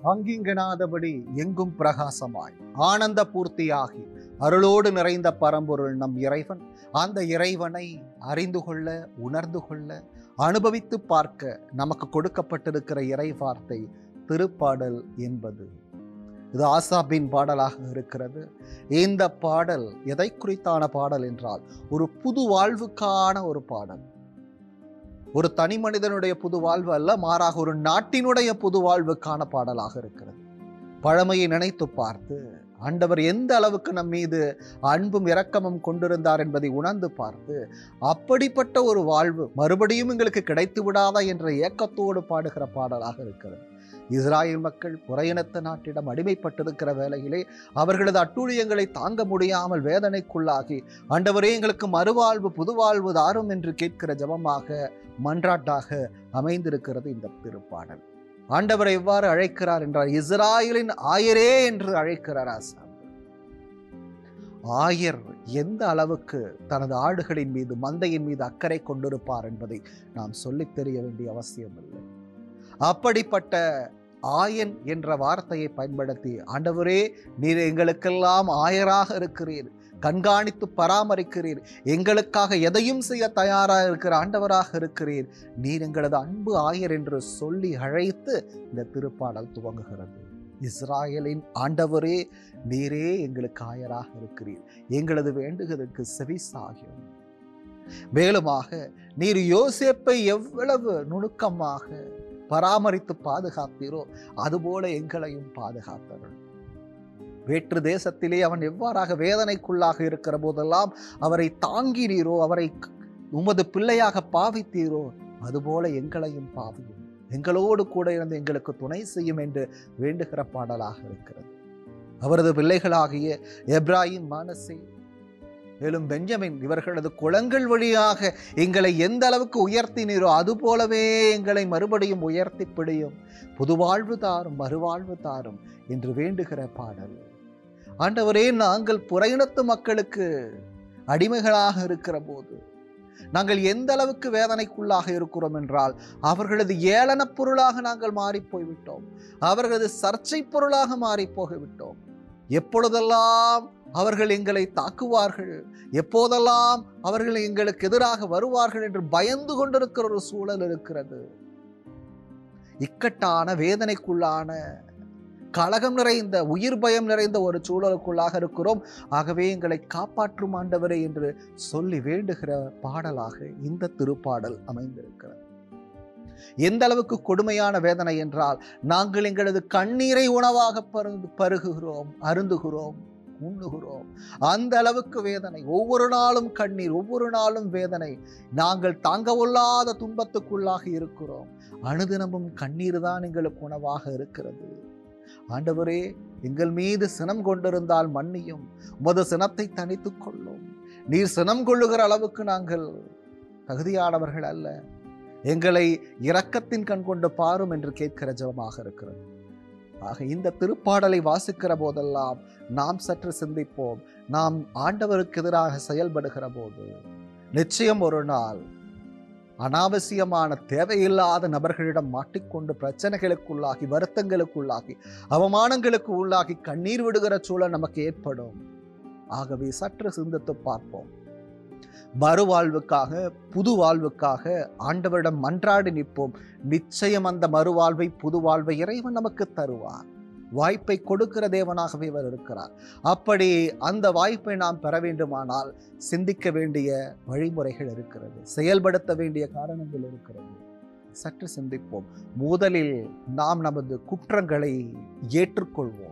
அங்கிங்கனாதபடி எங்கும் பிரகாசமாய் ஆனந்த பூர்த்தியாகி அருளோடு நிறைந்த பரம்பொருள் நம் இறைவன் அந்த இறைவனை அறிந்து கொள்ள உணர்ந்து கொள்ள அனுபவித்து பார்க்க நமக்கு கொடுக்கப்பட்டிருக்கிற இறை வார்த்தை திருப்பாடல் என்பது இது ஆசாபின் பாடலாக இருக்கிறது இந்த பாடல் எதை குறித்தான பாடல் என்றால் ஒரு புது வாழ்வுக்கான ஒரு பாடல் ஒரு தனி மனிதனுடைய புது வாழ்வு அல்ல மாறாக ஒரு நாட்டினுடைய புது வாழ்வுக்கான பாடலாக இருக்கிறது பழமையை நினைத்து பார்த்து ஆண்டவர் எந்த அளவுக்கு நம் மீது அன்பும் இரக்கமும் கொண்டிருந்தார் என்பதை உணர்ந்து பார்த்து அப்படிப்பட்ட ஒரு வாழ்வு மறுபடியும் எங்களுக்கு கிடைத்து விடாதா என்ற ஏக்கத்தோடு பாடுகிற பாடலாக இருக்கிறது இஸ்ராயல் மக்கள் புறையினத்த நாட்டிடம் அடிமைப்பட்டிருக்கிற வேளையிலே அவர்களது அட்டூழியங்களை தாங்க முடியாமல் வேதனைக்குள்ளாகி ஆண்டவரே எங்களுக்கு மறுவாழ்வு புதுவாழ்வு தாரும் என்று கேட்கிற ஜபமாக மன்றாட்டாக அமைந்திருக்கிறது இந்த திருப்பாடல் ஆண்டவர் எவ்வாறு அழைக்கிறார் என்றால் இஸ்ராயலின் ஆயரே என்று அழைக்கிறார் ஆசாம் ஆயர் எந்த அளவுக்கு தனது ஆடுகளின் மீது மந்தையின் மீது அக்கறை கொண்டிருப்பார் என்பதை நாம் சொல்லித் தெரிய வேண்டிய அவசியம் இல்லை அப்படிப்பட்ட ஆயன் என்ற வார்த்தையை பயன்படுத்தி ஆண்டவரே நீர் எங்களுக்கெல்லாம் ஆயராக இருக்கிறீர் கண்காணித்து பராமரிக்கிறீர் எங்களுக்காக எதையும் செய்ய தயாராக இருக்கிற ஆண்டவராக இருக்கிறீர் நீர் எங்களது அன்பு ஆயர் என்று சொல்லி அழைத்து இந்த திருப்பாடல் துவங்குகிறது இஸ்ராயலின் ஆண்டவரே நீரே எங்களுக்கு ஆயராக இருக்கிறீர் எங்களது வேண்டுகிறதுக்கு செவிசாகியும் மேலுமாக நீர் யோசேப்பை எவ்வளவு நுணுக்கமாக பராமரித்து பாதுகாத்தீரோ அதுபோல எங்களையும் பாதுகாத்தவர்கள் வேற்று தேசத்திலே அவன் எவ்வாறாக வேதனைக்குள்ளாக இருக்கிற போதெல்லாம் அவரை தாங்கினீரோ அவரை உமது பிள்ளையாக பாவித்தீரோ அதுபோல எங்களையும் பாவியும் எங்களோடு கூட இருந்து எங்களுக்கு துணை செய்யும் என்று வேண்டுகிற பாடலாக இருக்கிறது அவரது பிள்ளைகளாகிய எப்ராஹிம் மானசே மேலும் பெஞ்சமின் இவர்களது குளங்கள் வழியாக எங்களை எந்த அளவுக்கு உயர்த்தினீரோ அதுபோலவே எங்களை மறுபடியும் உயர்த்தி பிடியும் புதுவாழ்வு தாரும் மறுவாழ்வு தாரும் என்று வேண்டுகிற பாடல் ஆண்டவரே நாங்கள் புறையினத்து மக்களுக்கு அடிமைகளாக இருக்கிற போது நாங்கள் எந்த அளவுக்கு வேதனைக்குள்ளாக இருக்கிறோம் என்றால் அவர்களது ஏளனப் பொருளாக நாங்கள் மாறிப் போய்விட்டோம் அவர்களது சர்ச்சை பொருளாக மாறிப் போய்விட்டோம் எப்பொழுதெல்லாம் அவர்கள் எங்களை தாக்குவார்கள் எப்போதெல்லாம் அவர்கள் எங்களுக்கு எதிராக வருவார்கள் என்று பயந்து கொண்டிருக்கிற ஒரு சூழல் இருக்கிறது இக்கட்டான வேதனைக்குள்ளான கலகம் நிறைந்த உயிர் பயம் நிறைந்த ஒரு சூழலுக்குள்ளாக இருக்கிறோம் ஆகவே எங்களை காப்பாற்றும் ஆண்டவரே என்று சொல்லி வேண்டுகிற பாடலாக இந்த திருப்பாடல் அமைந்திருக்கிறது எந்த அளவுக்கு கொடுமையான வேதனை என்றால் நாங்கள் எங்களது கண்ணீரை உணவாக பருந்து பருகுகிறோம் அருந்துகிறோம் உண்ணுகிறோம் அந்த அளவுக்கு வேதனை ஒவ்வொரு நாளும் கண்ணீர் ஒவ்வொரு நாளும் வேதனை நாங்கள் தாங்கவொல்லாத துன்பத்துக்குள்ளாக இருக்கிறோம் அனுதினமும் கண்ணீர் தான் எங்களுக்கு உணவாக இருக்கிறது ஆண்டவரே எங்கள் மீது சினம் கொண்டிருந்தால் மன்னியும் உமது சினத்தை தனித்துக் கொள்ளும் நீர் சினம் கொள்ளுகிற அளவுக்கு நாங்கள் தகுதியானவர்கள் அல்ல எங்களை இரக்கத்தின் கண் கொண்டு பாரும் என்று கேட்கிற ஜபமாக இருக்கிறது ஆக இந்த திருப்பாடலை வாசிக்கிற போதெல்லாம் நாம் சற்று சிந்திப்போம் நாம் ஆண்டவருக்கு எதிராக செயல்படுகிற போது நிச்சயம் ஒரு நாள் அனாவசியமான தேவையில்லாத நபர்களிடம் மாட்டிக்கொண்டு பிரச்சனைகளுக்குள்ளாகி வருத்தங்களுக்குள்ளாகி அவமானங்களுக்கு உள்ளாகி கண்ணீர் விடுகிற சூழல் நமக்கு ஏற்படும் ஆகவே சற்று சிந்தித்து பார்ப்போம் மறுவாழ்வுக்காக புது வாழ்வுக்காக ஆண்டவரிடம் மன்றாடி நிற்போம் நிச்சயம் அந்த மறுவாழ்வை புது வாழ்வை இறைவன் நமக்கு தருவார் வாய்ப்பை கொடுக்கிற தேவனாகவே இவர் இருக்கிறார் அப்படி அந்த வாய்ப்பை நாம் பெற வேண்டுமானால் சிந்திக்க வேண்டிய வழிமுறைகள் இருக்கிறது செயல்படுத்த வேண்டிய காரணங்கள் இருக்கிறது சற்று சிந்திப்போம் முதலில் நாம் நமது குற்றங்களை ஏற்றுக்கொள்வோம்